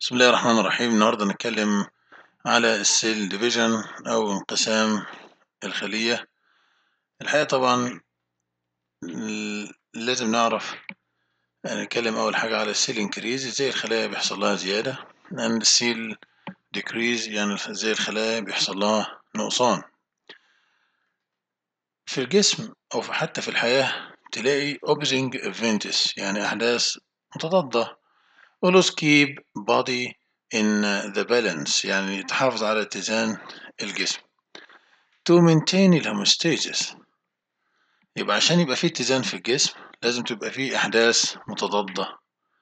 بسم الله الرحمن الرحيم النهاردة نتكلم على السيل ديفيجن أو انقسام الخلية الحقيقة طبعا ل- لازم نعرف نتكلم أول حاجة على السيل انكريز ازاي الخلايا بيحصل لها زيادة لأن السيل ديكريز يعني ازاي الخلايا بيحصل لها نقصان في الجسم أو في حتى في الحياة تلاقي opposing events يعني أحداث متضادة always keep body in the balance يعني تحافظ على اتزان الجسم to maintain الهوموستاسيس يبقى عشان يبقى فيه اتزان في الجسم لازم تبقى فيه أحداث متضادة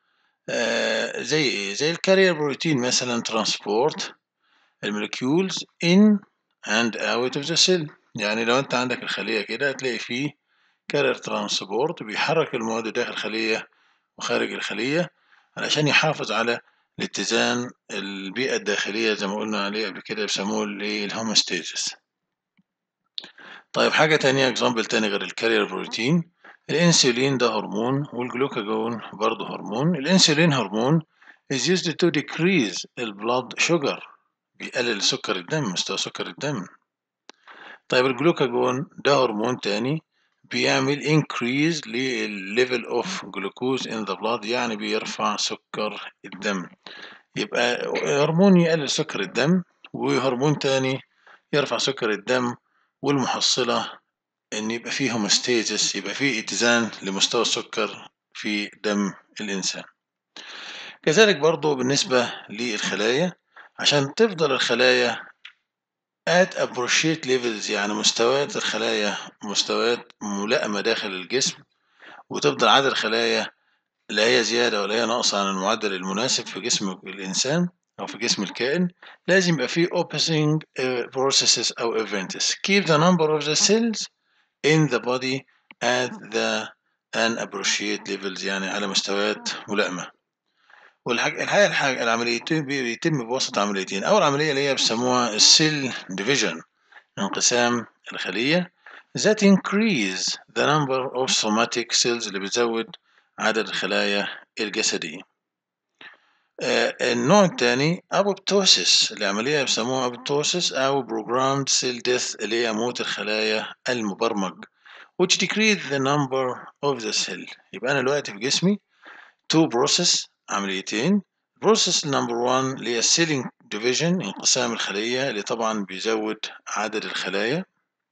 آه زي إيه؟ زي الكارير بروتين مثلا ترانسبورت الموليكيولز in and out of the cell يعني لو أنت عندك الخلية كده هتلاقي فيه كارير ترانسبورت بيحرك المواد داخل الخلية وخارج الخلية علشان يحافظ على الاتزان البيئة الداخلية زي ما قلنا عليه قبل كده بيسموه الايه الهوموستاسيس طيب حاجة تانية اكزامبل تاني غير الكارير بروتين الانسولين ده هرمون والجلوكاجون برضه هرمون الانسولين هرمون is used to decrease البلاد شوجر بيقلل سكر الدم مستوى سكر الدم طيب الجلوكاجون ده هرمون تاني بيعمل increase للليفل اوف جلوكوز in the blood يعني بيرفع سكر الدم يبقى هرمون يقلل سكر الدم وهرمون تاني يرفع سكر الدم والمحصلة إن يبقى فيه هوموستاسيس يبقى فيه اتزان لمستوى السكر في دم الإنسان كذلك برضو بالنسبة للخلايا عشان تفضل الخلايا at appropriate levels يعني مستويات الخلايا مستويات ملائمة داخل الجسم وتفضل عدد الخلايا لا هي زيادة ولا هي ناقصة عن المعدل المناسب في جسم الإنسان أو في جسم الكائن لازم يبقى فيه opposing uh, processes أو events keep the number of the cells in the body at the an appropriate levels يعني على مستويات ملائمة والحاجة الحقيقة الحاجة العمليتين بيتم بواسطة عمليتين أول عملية اللي هي بيسموها السيل ديفيجن انقسام الخلية that increase the number of somatic cells اللي بتزود عدد الخلايا الجسدية آه النوع الثاني أبوبتوسيس العملية بيسموها أبوبتوسيس أو programmed cell death اللي هي موت الخلايا المبرمج which decrease the number of the cell يبقى أنا دلوقتي في جسمي two process عمليتين process number one اللي هي cell division انقسام الخلية اللي طبعا بيزود عدد الخلايا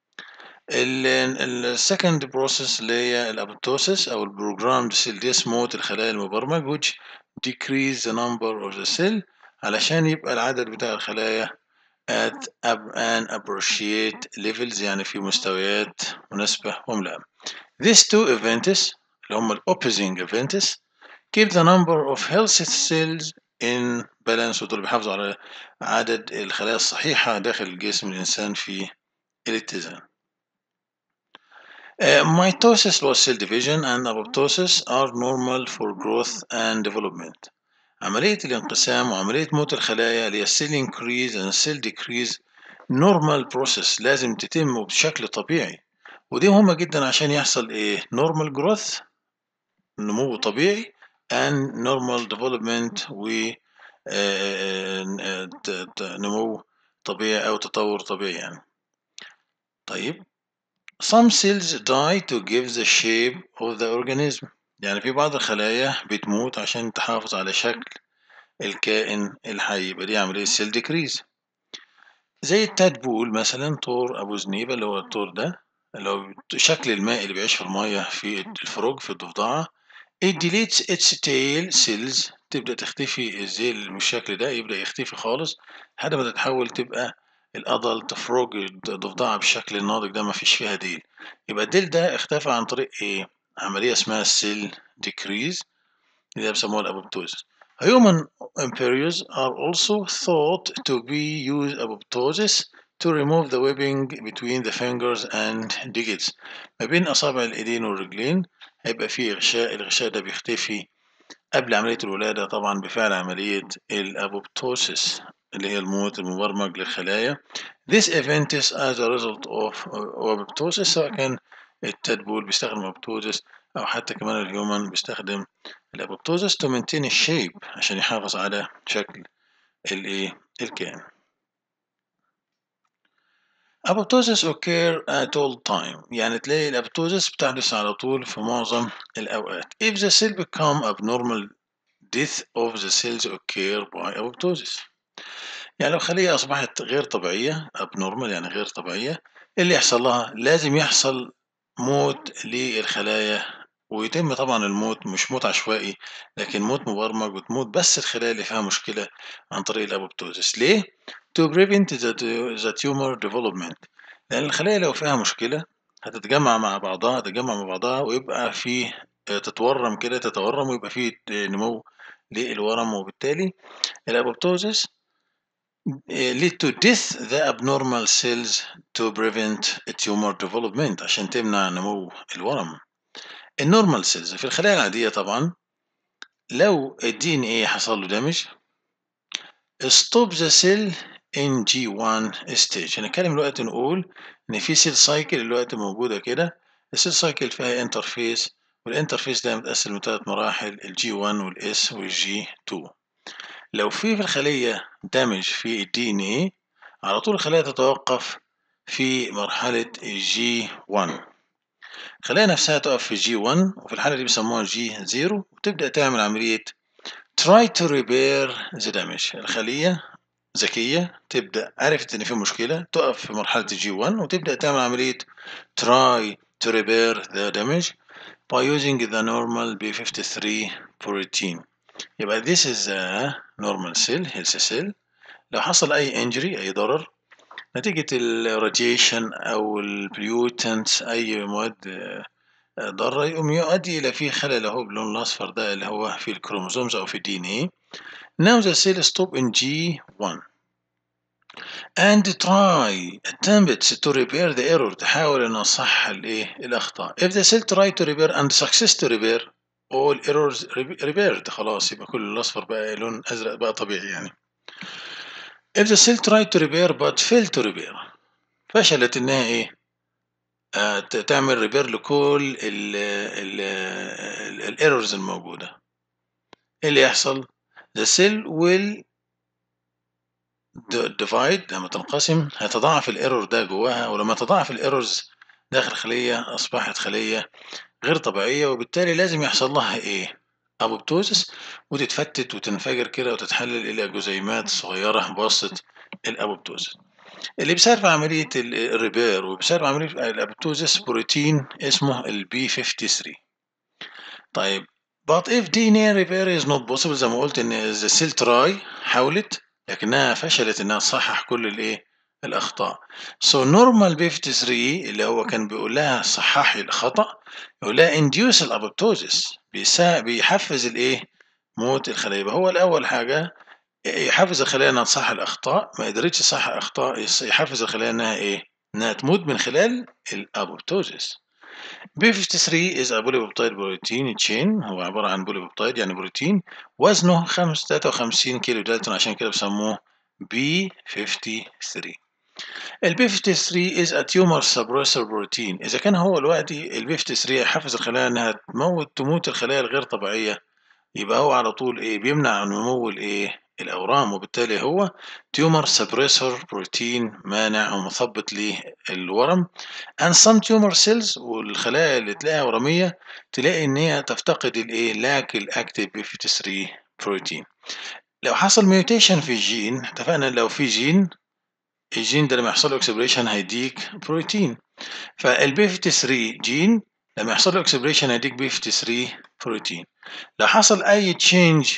السكند بروسيس اللي هي الابوبتوسيس او البروجرامد سيل ديس موت الخلايا المبرمج which decrease the number of the cell علشان يبقى العدد بتاع الخلايا at an appropriate levels يعني في مستويات مناسبة وملائمة. These two events اللي هم ال opposing events keep the number of healthy cells in balance ودول بيحافظوا على عدد الخلايا الصحيحة داخل الجسم الإنسان في الاتزان. Uh, mitosis loss cell division and apoptosis are normal for growth and development. عملية الانقسام وعملية موت الخلايا اللي هي cell increase and cell decrease normal process لازم تتم بشكل طبيعي ودي مهمة جدا عشان يحصل ايه normal growth نمو طبيعي and normal development و نمو طبيعي أو تطور طبيعي يعني طيب Some cells die to give the shape of the organism يعني في بعض الخلايا بتموت عشان تحافظ على شكل الكائن الحي يبقى دي عملية سيل ديكريز زي التادبول مثلا طور أبو زنيبة اللي هو الطور ده اللي هو شكل الماء اللي بيعيش في المية في الفروج في الضفدعة it deletes its tail cells تبدأ تختفي الزيل بالشكل ده يبدأ يختفي خالص لحد ما تتحول تبقى الادلت فروج الضفدعة بالشكل الناضج ده ما فيش فيها ديل يبقى الديل ده اختفى عن طريق ايه عملية اسمها السيل ديكريز اللي بيسموها الابوبتوزيس Human embryos are also thought to be used apoptosis to remove the webbing between the fingers and digits ما بين أصابع الإيدين والرجلين هيبقى فيه غشاء الغشاء ده بيختفي قبل عملية الولادة طبعا بفعل عملية الأبوبتوسيس اللي هي الموت المبرمج للخلايا This event is as a result of apoptosis سواء كان التدبول بيستخدم apoptosis أو حتى كمان الهيومن بيستخدم الابوبتوزس to maintain الشيب عشان يحافظ على شكل الايه الكائن apoptosis occur at all time يعني تلاقي الابوبتوزس بتحدث على طول في معظم الأوقات if the cell become abnormal death of the cells occur by apoptosis يعني لو خلية أصبحت غير طبيعية abnormal يعني غير طبيعية اللي يحصل لها لازم يحصل موت للخلايا ويتم طبعا الموت مش موت عشوائي لكن موت مبرمج وتموت بس الخلايا اللي فيها مشكلة عن طريق الأبوبتوزس ليه؟ to prevent the, the tumor development لأن الخلايا لو فيها مشكلة هتتجمع مع بعضها تتجمع مع بعضها ويبقى فيه تتورم كده تتورم ويبقى فيه نمو للورم وبالتالي الأبوبتوزس lead to death the abnormal cells to prevent tumor development عشان تمنع نمو الورم النورمال سيلز في الخلايا العادية طبعا لو الدي ان ايه حصل له دامج stop the cell in G1 stage هنتكلم دلوقتي نقول ان في سيل سايكل دلوقتي موجودة كده السيل سايكل فيها انترفيس والانترفيس ده متقسم لثلاث مراحل الجي 1 والاس والجي 2 لو في في الخلية دامج في الدي ان ايه على طول الخلية تتوقف في مرحلة الجي 1 الخلايا نفسها تقف في جي 1 وفي الحالة دي بيسموها جي 0 وتبدأ تعمل عملية try to repair the damage الخلية ذكية تبدأ عرفت إن في مشكلة تقف في مرحلة الجي 1 وتبدأ تعمل عملية try to repair the damage by using the normal B53 protein يبقى this is a normal cell healthy cell لو حصل أي injury أي ضرر نتيجة الراديشن أو البليوتنس أي مواد ضارة يقوم يؤدي إلى في خلل أهو باللون الأصفر ده اللي هو في الكروموزومز أو في الدي إن إيه. Now the cell stop in G1 and try attempts to repair the error تحاول إنها تصحح الإيه الأخطاء. If the cell try to repair and success to repair all errors repaired خلاص يبقى كل الأصفر بقى لون أزرق بقى طبيعي يعني. If the cell tried to repair but failed to repair فشلت إنها إيه؟ آه تعمل ريبير لكل الايرورز الموجودة. إيه اللي يحصل؟ The cell will divide لما تنقسم هيتضاعف الايرور ده جواها ولما تضاعف الايرورز داخل خلية أصبحت خلية غير طبيعية وبالتالي لازم يحصل لها إيه؟ أبوبتوزس وتتفتت وتنفجر كده وتتحلل إلى جزيئات صغيرة بواسطة الأبوبتوزس اللي بيساعد في عملية الريبير وبيساعد في عملية الأبوبتوزس بروتين اسمه البي 53 طيب but if DNA repair is not possible زي ما قلت إن the cell try حاولت لكنها فشلت إنها تصحح كل الإيه الأخطاء so normal B53 اللي هو كان بيقول لها صححي الخطأ يقول لها induce الأبوبتوزس بيحفز الإيه موت الخلايا يبقى هو الأول حاجة يحفز الخلايا انها تصحح الاخطاء ما قدرتش تصحح اخطاء يحفز الخلايا انها ايه انها تموت من خلال الابوبتوزيس بي 53 is a polypeptide protein chain هو عبارة عن بوليبيبتايد يعني بروتين وزنه 53 كيلو دالتون عشان كده بسموه بي 53 البي 53 is a tumor suppressor protein إذا كان هو دلوقتي البي 53 يحفز الخلايا إنها تموت تموت الخلايا الغير طبيعية يبقى هو على طول إيه بيمنع نمو الإيه الأورام وبالتالي هو تيومر سبريسور بروتين مانع ومثبط للورم and some tumor cells والخلايا اللي تلاقيها ورمية تلاقي إن هي تفتقد الإيه لاك الأكتيف بي 53 بروتين لو حصل ميوتيشن في الجين اتفقنا لو في جين الجين ده لما يحصل له اكسبريشن هيديك بروتين فالبي 53 جين لما يحصل له اكسبريشن هيديك بي 53 بروتين لو حصل أي تشينج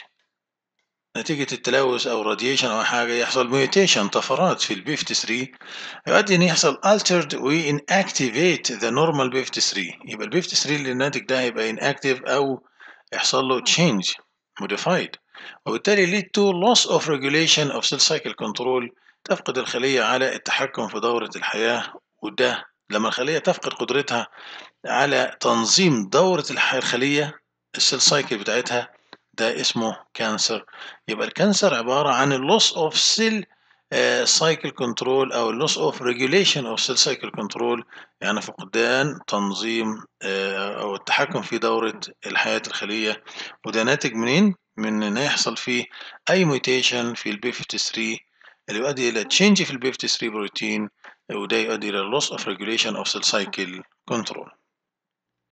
نتيجة التلوث أو راديشن أو حاجة يحصل ميوتيشن طفرات في البي 53 يؤدي إن يحصل altered و inactivate the normal بي 53 يبقى البي 53 اللي الناتج ده هيبقى inactive أو يحصل له change modified وبالتالي lead to loss of regulation of cell cycle control تفقد الخلية على التحكم في دورة الحياة وده لما الخلية تفقد قدرتها على تنظيم دورة الخلية السيل سايكل بتاعتها ده اسمه كانسر يبقى الكانسر عبارة عن اللوس اوف سيل السايكل كنترول أو اللوس أوف ريجوليشن أوف سيل سايكل كنترول يعني فقدان تنظيم آه، أو التحكم في دورة الحياة الخلية وده ناتج منين؟ من إن يحصل فيه أي ميوتيشن في البي 53 اللي يؤدي إلى تشينج في البي 53 بروتين وده يؤدي إلى loss of regulation of cell cycle control